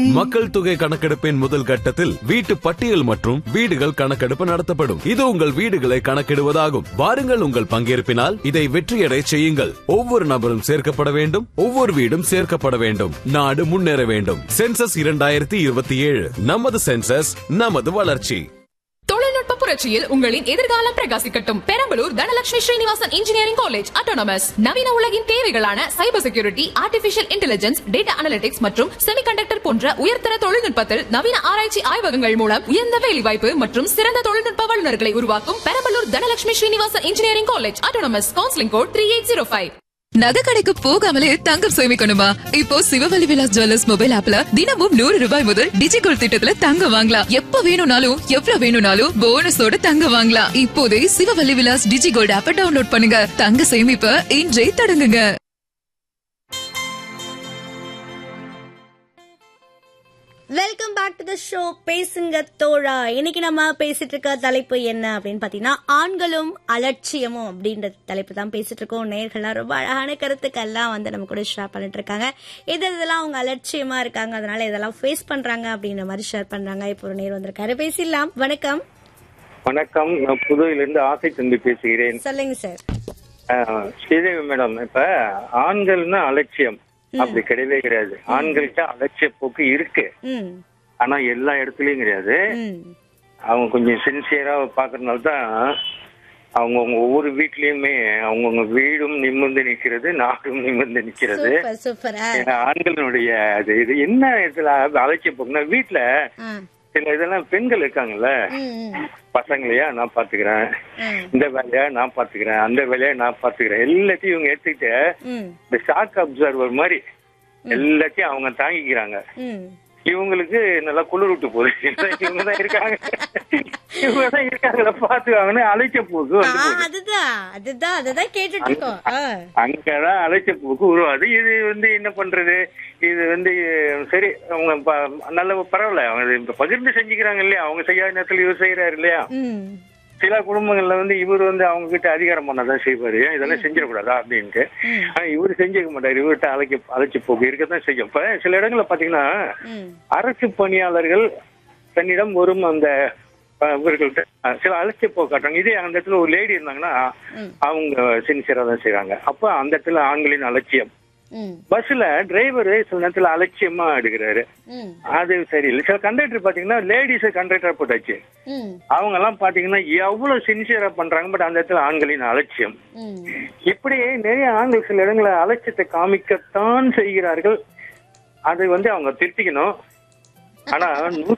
மக்கள் தொகை கணக்கெடுப்பின் முதல் கட்டத்தில் வீட்டு பட்டியல் மற்றும் வீடுகள் கணக்கெடுப்பு நடத்தப்படும் இது உங்கள் வீடுகளை கணக்கிடுவதாகும் வாருங்கள் உங்கள் பங்கேற்பினால் இதை வெற்றியடை செய்யுங்கள் ஒவ்வொரு நபரும் சேர்க்கப்பட வேண்டும் ஒவ்வொரு வீடும் சேர்க்கப்பட வேண்டும் நாடு முன்னேற வேண்டும் சென்சஸ் இரண்டாயிரத்தி இருபத்தி ஏழு நமது சென்சஸ் நமது வளர்ச்சி தொழில்நுட்ப புரட்சியில் உங்களின் எதிர்காலம் பிரகாசிக்கட்டும் Perambalur Dhanalakshmi Srinivasan engineering college autonomous நவீன உலகின் தேவைகளான cyber security artificial intelligence data analytics மற்றும் செமிகண்டக்டர் போன்ற உயர்தர தொழில்நுட்பத்தில் நவீன ஆராய்ச்சி ஆய்வகங்கள் மூலம் உயர்ந்த வேலைவாய்ப்பு மற்றும் சிறந்த தொழில்நுட்ப வல்லுநர்களை உருவாக்கும் Perambalur Dhanalakshmi Srinivasan engineering college autonomous counselling code three eight zero five நகை கடைக்கு போகாமலே தங்கம் சேமிக்கணுமா இப்போ சிவவலி விலாஸ் ஜுவல்லர்ஸ் மொபைல் ஆப்ல தினமும் நூறு ரூபாய் முதல் டிஜிகோல் திட்டத்துல தங்கம் வாங்கலாம் எப்ப வேணும்னாலும் எவ்வளவு வேணும்னாலும் போனஸோட தங்கம் வாங்கலாம் இப்போதே சிவவல்லி விலாஸ் டிஜிகோல்ட் ஆப்ப டவுன்லோட் பண்ணுங்க தங்க சேமிப்ப இன்றே தொடங்குங்க welcome back to the show பேசுங்க தோழா இன்னைக்கு நம்ம பேசிட்டு இருக்க தலைப்பு என்ன அப்படின்னு பாத்தீங்கன்னா ஆண்களும் அலட்சியமும் அப்படின்ற தலைப்பு தான் பேசிட்டு இருக்கோம் நேர்கள்லாம் ரொம்ப அழகான கருத்துக்கள்லாம் வந்து நம்ம கூட ஷேர் பண்ணிட்டு இருக்காங்க எது இதெல்லாம் அவங்க அலட்சியமா இருக்காங்க அதனால இதெல்லாம் ஃபேஸ் பண்றாங்க அப்படின்ற மாதிரி ஷேர் பண்றாங்க இப்போ ஒரு நேர் வந்திருக்காரு பேசிடலாம் வணக்கம் வணக்கம் நான் புதுவையிலிருந்து ஆசை தம்பி பேசுகிறேன் சொல்லுங்க சார் அஹ், ஸ்ரீதேவி மேடம் இப்ப ஆண்கள்னா அலட்சியம் அப்படி கிடையவே கிடையாது ஆண்கள்கிட்ட அலட்சிய போக்கு இருக்கு ம் ஆனா எல்லா இடத்துலயும் கிடையாது ம் அவங்க கொஞ்சம் சின்சியரா பாக்குறதுனால தான் அவங்கவுங்க ஒவ்வொரு வீட்லயுமே அவங்கவுங்க வீடும் நிமிர்ந்து நிக்கிறது நாடும் நிமிர்ந்து நிக்கிறது சூப்பர் சூப்பர் ஆ ஏன்னா ஆண்களுடைய அது இது என்ன இடத்துல அலட்சிய போக்குன்னா வீட்டுல ஆ. சில இதெல்லாம் பெண்கள் இருக்காங்கல்ல ம் ம் பசங்களையா நான் பாத்துக்கிறேன் ம் இந்த வேலையா நான் பாத்துக்கிறேன் அந்த வேலையா நான் பாத்துக்கிறேன் எல்லாத்தையும் இவங்க எடுத்துக்கிட்டு ம் இந்த ஷாக் அப்சர்வர் மாதிரி எல்லாத்தையும் அவங்க தாங்கிக்கிறாங்க ம் இவங்களுக்கு நல்லா குளிர் விட்டு போகுது இவங்க தான் இருக்காங்க இவங்க தான் இருக்காங்களா பாத்துக்காங்கன்னு அழைச்ச போக்கு ஆ, வந்து போகுது அதுதான் அதுதான் அதுதான் கேட்டுட்டு இருக்கோம் ஆ. அங்கதான் அழைச்ச போக்கு உருவாது இது வந்து என்ன பண்றது இது வந்து சரி அவங்க ப- நல்ல பரவாயில்ல அவங்க இப்ப பகிர்ந்து செஞ்சுக்கிறாங்க இல்லையா அவங்க செய்யாத நேரத்துல இவர் செய்யறாரு இல்லையா ம் சில குடும்பங்கள்ல வந்து இவர் வந்து அவங்க கிட்ட அதிகாரம் பண்ணாதான் செய்வாரு ஏன் இதெல்லாம் செஞ்சிடக்கூடாதா அப்படின்ட்டு ஆனா இவர் செஞ்சுக்க மாட்டாரு இவர்கிட்ட அழைக்க அழைச்சி போக்கு இருக்கதான் செய்யும் இப்ப சில இடங்கள்ல பாத்தீங்கன்னா ம் அரசு பணியாளர்கள் தன்னிடம் வரும் அந்த அஹ், இவர்கள்ட்ட அஹ், சில அலட்சிய போக்கு காட்டுறாங்க இதே அந்த இடத்துல ஒரு லேடி இருந்தாங்கன்னா அவங்க சின்சியரா தான் செய்றாங்க அப்ப அந்த இடத்துல ஆண்களின் அலட்சியம் ம் பஸ்ல டிரைவர் சில நேரத்துல அலட்சியமா எடுக்கிறாரு ம் அது சரியில்லை சில கண்டக்டர் பாத்தீங்கன்னா லேடிஸ் கண்டக்டர் போட்டாச்சு ம் அவங்க எல்லாம் பாத்தீங்கன்னா எவ்வளவு சின்சியரா பண்றாங்க பட் அந்த இடத்துல ஆண்களின் அலட்சியம் ம் இப்படி நிறைய ஆண்கள் சில இடங்களை அலட்சியத்தை காமிக்கத்தான் செய்கிறார்கள் அதை வந்து அவங்க திருத்திக்கணும் ஆனா நூ-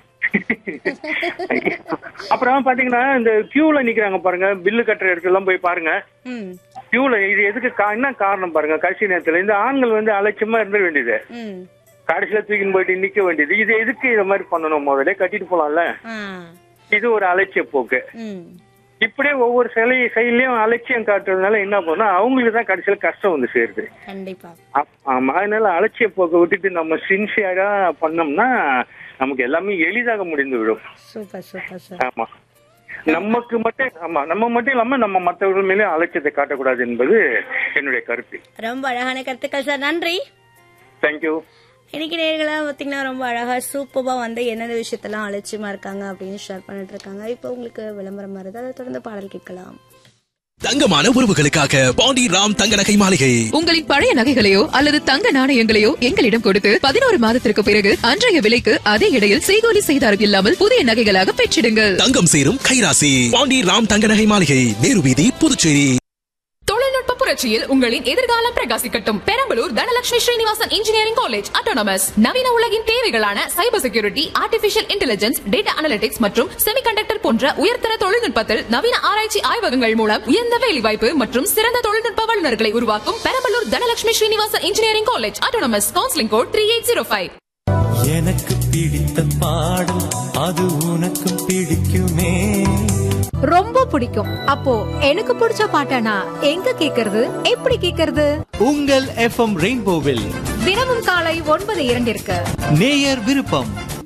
அப்புறம் பாத்தீங்கன்னா இந்த கியூல நிக்கிறாங்க பாருங்க பில்லு கட்டுற இடத்துல எல்லாம் போய் பாருங்க ம் கியூல இது எதுக்கு கா- என்ன காரணம் பாருங்க கடைசி நேரத்துல இந்த ஆண்கள் வந்து அலட்சியமா இருந்துட வேண்டியது ம் கடைசியில தூக்கின்னு போயிட்டு நிக்க வேண்டியது இது எதுக்கு இத மாதிரி பண்ணணும் முதல்ல கட்டிட்டு போலாம்ல ஆ இது ஒரு அலட்சிய போக்கு ம் இப்படியே ஒவ்வொரு சிலை செயலையும் அலட்சியம் காட்டுறதுனால என்ன பண்ணா அவங்களுக்கு தான் கடைசியில கஷ்டம் வந்து சேருது கண்டிப்பா அப்- ஆமா அதனால அலட்சிய போக்கை விட்டுட்டு நம்ம சின்சியரா பண்ணோம்னா நமக்கு எல்லாமே எளிதாக முடிந்து விடும் சூப்பர் சூப்பர் சார் ஆமா நமக்கு மட்டும் ஆமா நம்ம மட்டும் இல்லாம நம்ம மற்றவர்கள் மேலே அலட்சியத்தை காட்டக்கூடாது என்பது என்னுடைய கருத்து ரொம்ப அழகான கருத்துக்கள் சார் நன்றி தேங்க்யூ இன்னைக்கு நேர்களா பாத்தீங்கன்னா ரொம்ப அழகா சூப்பரா வந்து எந்தெந்த விஷயத்தெல்லாம் அலட்சியமா இருக்காங்க அப்படின்னு ஷேர் பண்ணிட்டு இருக்காங்க இப்போ உங்களுக்கு விளம்பரம் வருது அதை தொடர்ந்து பாடல் கேட்கலாம் தங்கமான உறவுகளுக்காக பாண்டி ராம் தங்க நகை மாளிகை உங்களின் பழைய நகைகளையோ அல்லது தங்க நாணயங்களையோ எங்களிடம் கொடுத்து பதினோரு மாதத்திற்கு பிறகு அன்றைய விலைக்கு அதே இடையில் செய்கூலி செய்தாரம் இல்லாமல் புதிய நகைகளாக பெற்றிடுங்கள் தங்கம் சேரும் கைராசி பாண்டி ராம் தங்க நகை மாளிகை நேரு வீதி புதுச்சேரி தொழில்நுட்ப புரட்சியில் உங்களின் எதிர்காலம் பிரகாசிக்கட்டும் Perambalur Dhanalakshmi Srinivasan engineering college autonomous நவீன உலகின் தேவைகளான cyber security artificial intelligence data analytics மற்றும் செமிகண்டக்டர் போன்ற உயர்தர தொழில்நுட்பத்தில் நவீன ஆராய்ச்சி ஆய்வகங்கள் மூலம் உயர்ந்த வேலைவாய்ப்பு மற்றும் சிறந்த தொழில்நுட்ப வல்லுநர்களை உருவாக்கும் Perambalur Dhanalakshmi Srinivasan engineering college autonomous counselling code three eight zero five எனக்கு பிடித்த பாடல் அது உனக்கும் பிடிக்குமே ரொம்ப பிடிக்கும் அப்போ எனக்கு பிடிச்ச பாட்டனா எங்க கேக்குறது எப்படி கேக்குறது உங்கள் எஃப்எம் ரெயின்போவில் தினமும் காலை ஒன்பது இரண்டிற்கு நேயர் விருப்பம்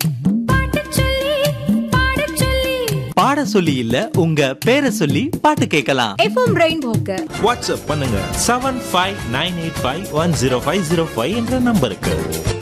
பாட சொல்லி இல்ல உங்க பேரை சொல்லி பாட்டு கேட்கலாம் எஃப்எம் ரெயின்போக்கு வாட்ஸ்அப் பண்ணுங்க seven five nine eight five one zero five zero five என்ற நம்பருக்கு